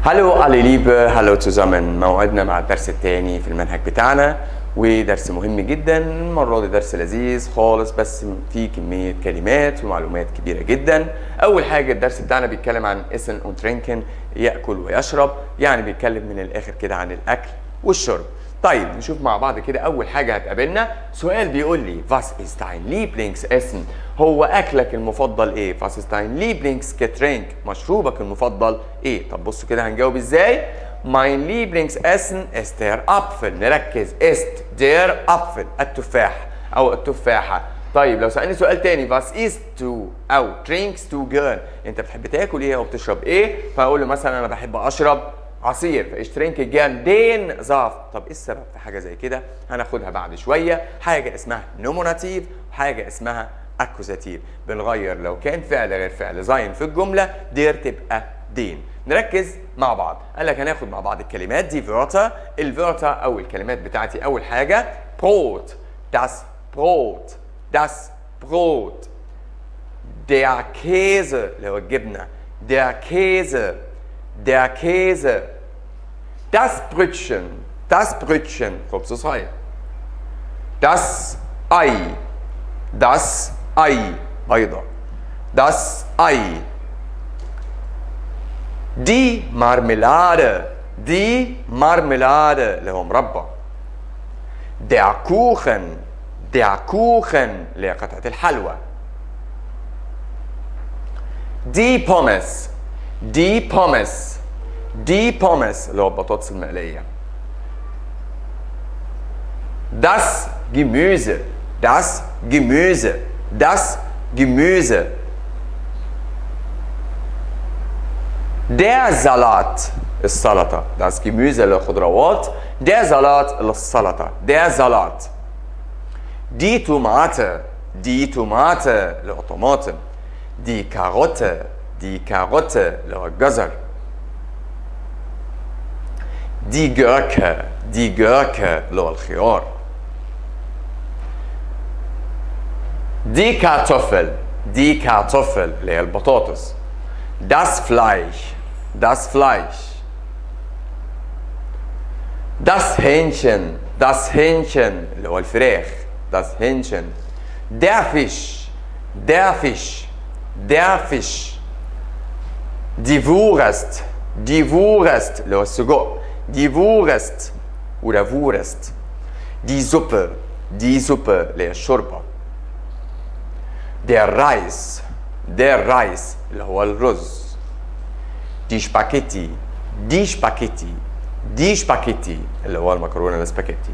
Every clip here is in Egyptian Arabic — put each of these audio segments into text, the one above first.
هلو alle Liebe, هلو zusammen موعدنا مع الدرس الثاني في المنهج بتاعنا ودرس مهم جدا المرة دي درس لذيذ خالص بس فيه كمية كلمات ومعلومات كبيرة جدا أول حاجة الدرس بتاعنا بيتكلم عن اسن und trinken يأكل ويشرب يعني بيتكلم من الآخر كده عن الأكل والشرب طيب نشوف مع بعض كده أول حاجة هتقابلنا سؤال بيقول لي was ist dein Lieblingsessen هو أكلك المفضل إيه was ist dein Lieblingsgetränk مشروبك المفضل إيه طب بصوا كده هنجاوب إزاي Mein Lieblingsessen ist der Apfel نركز ist der Apfel التفاح أو التفاحة طيب لو سألني سؤال تاني was isst du أو trinkst du gern أنت بتحب تاكل إيه أو بتشرب إيه فأقول له مثلا أنا بحب أشرب عصير فايش ترينك جان دين زافت طب ايه السبب في حاجه زي كده هناخدها بعد شويه حاجه اسمها نوموناتيف وحاجه اسمها اكوزاتيف بنغير لو كان فعل غير فعل زين في الجمله دير تبقى دين نركز مع بعض قال لك هناخد مع بعض الكلمات دي فيرتا الفيرتا او الكلمات بتاعتي اول حاجه بروت das بروت das بروت der Käse اللي هو الجبنه der Käse der Käse das Brötchen das Brötchen خبز صغير das Ei das Ei بيضة das Ei die Marmelade die Marmelade اللي هو مربى der Kuchen der Kuchen اللي هي قطعة الحلوى die Pommes die Pommes die Pommes اللي هو البطاطس المقلية das Gemüse das Gemüse das Gemüse der Salat السلطة das Gemüse اللي هو خضروات der Salat اللي السلطة der Salat die Tomate die Tomate اللي هو طماطم die Karotte die Karotte اللي هو الجزر die Gurke die Gurke اللي هو الخيار die Kartoffel die Kartoffel اللي هي البطاطس das Fleisch das Fleisch das Hähnchen das Hähnchen اللي هو الفراخ das Hähnchen der Fisch der Fisch der Fisch die Wurst die Wurst اللي هو السجق die Wurst oder Wurst die Suppe die Suppe اللي هي الشوربة der Reis der Reis اللي هو الرز die Spaghetti die Spaghetti die Spaghetti اللي هو المكرونة الاسباجيتي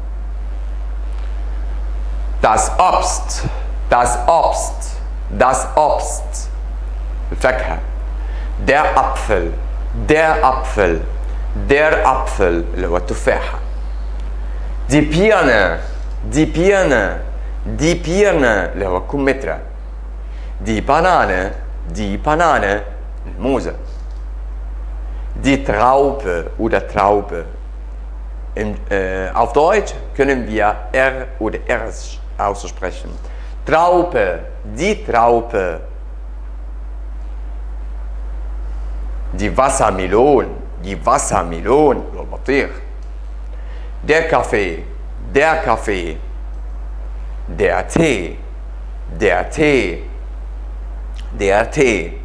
das Obst das Obst das Obst الفاكهة der Apfel der Apfel der Apfel اللي هو التفاحة die Birne die Birne die Birne اللي هو الكمثرى die Banane die Banane الموزة die Traube oder Traube Im, äh, auf Deutsch können wir R oder R aussprechen. Traube, die Traube. Die Wassermelone, die Wassermelone, البطيخ. Der Kaffee, der Kaffee. Der Tee, der Tee. Der Tee.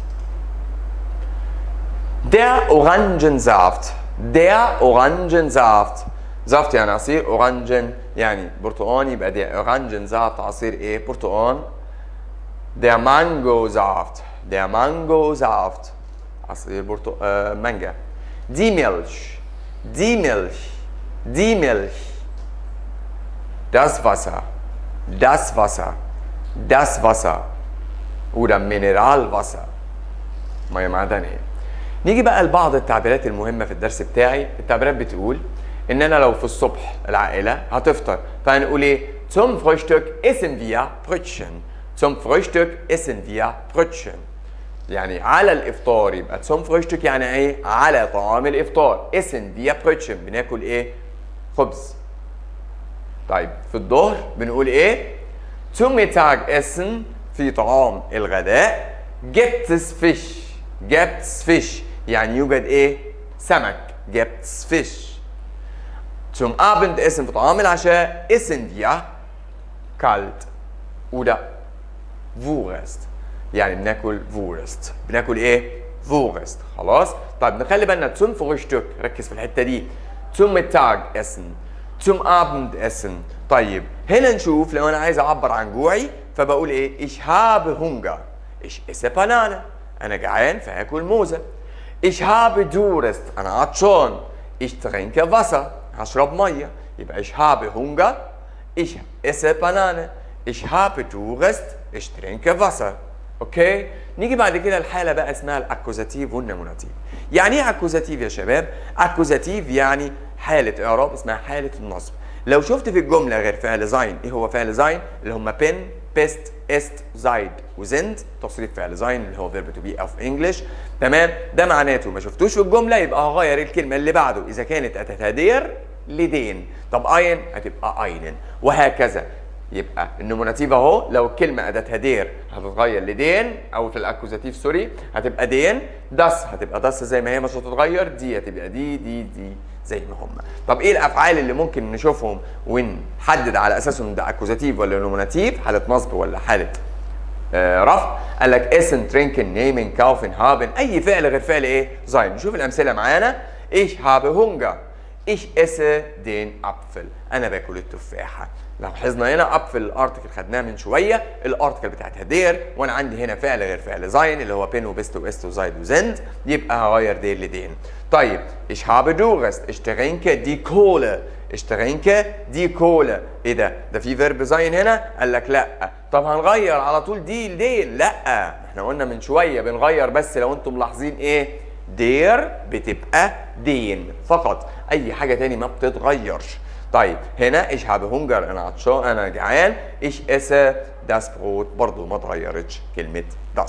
Der Orangensaft, der Orangensaft. زفت يعني عصير اورانجن يعني برتقاني يبقى ده اورانجنزافت عصير ايه برتقان der Mangosaft der Mangosaft عصير برتق... آه مانجا die Milch die Milch die Milch das Wasser das Wasser das Wasser oder Mineralwasser ميه معدنيه نيجي بقى لبعض التعبيرات المهمه في الدرس بتاعي التعبيرات بتقول ان انا لو في الصبح العائله هتفطر فهنقول ايه zum Frühstück essen wir Brötchen zum Frühstück essen wir Brötchen يعني على الافطار يبقى zum Frühstück يعني ايه على طعام الافطار essen wir Brötchen بناكل ايه خبز طيب في الظهر بنقول ايه zum Mittagessen في طعام الغداء gibt es Fisch gibt es Fisch يعني يوجد ايه سمك gibt's Fisch zum Abendessen في طعام العشاء essen wir kalt oder Wurst يعني بناكل Wurst بناكل ايه Wurst خلاص طيب نخلي بالنا zum Frühstück ركز في الحته دي zum Mittagessen zum Abendessen طيب هنا نشوف لو انا عايز اعبر عن جوعي فبقول ايه ich habe Hunger ich esse Banane انا جعان فاكل موزه ich habe Durst انا عطشان ich trinke Wasser هشرب ميه يبقى ich habe Hunger ich esse Banane ich habe Durst ich trinke Wasser اوكي نيجي بعد كده الحاله بقى اسمها الاكوزاتيف والنموناتيف يعني ايه اكوزاتيف يا شباب اكوزاتيف يعني حاله اعراب اسمها حاله النصب لو شفت في الجمله غير فعل زين ايه هو فعل زين اللي هم بن بيست است زايد وزند تصريف فعل زين اللي هو فيرب تو بي اوف انجلش تمام ده معناته ما شفتوش في الجمله يبقى هغير الكلمه اللي بعده اذا كانت اتتادير لدين طب اين هتبقى اينن وهكذا يبقى النوموناتيف اهو لو الكلمه اداتها دير هتتغير لدين او في الاكوزاتيف سوري هتبقى دين داس هتبقى داس زي ما هي مش هتتغير دي هتبقى دي دي دي زي ما هم طب ايه الافعال اللي ممكن نشوفهم ونحدد على اساسهم ده اكوزاتيف ولا نوموناتيف حاله نصب ولا حاله آه رفع قال لك اسن ترينكن نيمن كاوفن هابن اي فعل غير فعل ايه زين نشوف الامثله معانا ich habe Hunger ich esse den Apfel انا باكل التفاحه لو لاحظنا هنا ابفل الارتكل خدناه من شويه الارتكل بتاعتها دير وانا عندي هنا فعل غير فعل زين اللي هو بين وبست واست وزايد وزند يبقى هغير دير لدين طيب ich habe Durst ich trinke die Kohle ich trinke die Kohle ايه ده ده في فيرب زين هنا قال لك لا طب هنغير على طول دي لدين لا احنا قلنا من شويه بنغير بس لو انتم ملاحظين ايه دير بتبقى دين فقط اي حاجه تاني ما بتتغيرش طيب هنا ich habe Hunger انا عطشان انا جعان ich esse das Brot برضو ما اتغيرتش كلمه das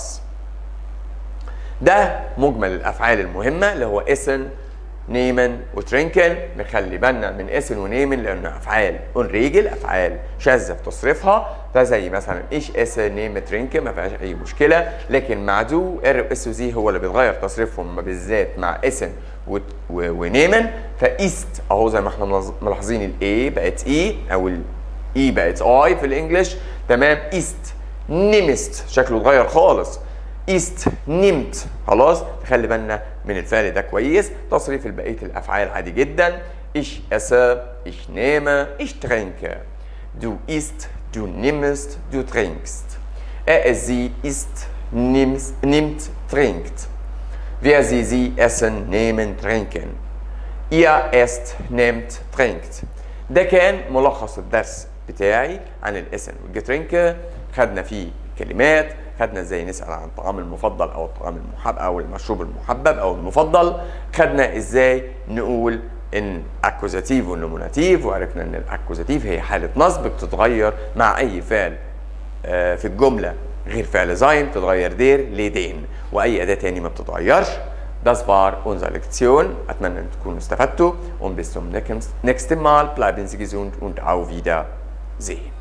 ده مجمل الافعال المهمه اللي هو essen نيمن وترينكن نخلي بالنا من اسن ونيمن لانه افعال اونريجل افعال شاذه في تصريفها فزي مثلا ايش اس نيم ترينكن ما فيهاش اي مشكله لكن مع دو ار اس وزي هو اللي بيتغير تصريفهم بالذات مع اسن ونيمن فايست اهو زي ما احنا ملاحظين الاي بقت اي او الاي بقت اي في الانجليش تمام ايست نيمست شكله اتغير خالص ist nimmt خلاص خلي بالنا من الفعل ده كويس تصريف بقيه الافعال عادي جدا ich esse ich nehme ich trinke du isst du nimmst du trinkst er es sie isst nimmt, nimmt trinkt wir sie sie essen nehmen trinken ihr esst nehmt trinkt ده كان ملخص الدرس بتاعي عن الاسم والجترينكه خدنا فيه كلمات خدنا ازاي نسال عن الطعام المفضل او الطعام المحبب او المشروب المحبب او المفضل خدنا ازاي نقول ان اكوزاتيف والنوموناتيف وعرفنا ان الاكوزاتيف هي حاله نصب بتتغير مع اي فعل في الجمله غير فعل زين بتتغير دير لدين واي اداه تاني ما بتتغيرش Das war unsere Lektion. أتمنى أن تكونوا استفدتوا und bis zum nächsten Mal bleiben Sie gesund und auf Wiedersehen.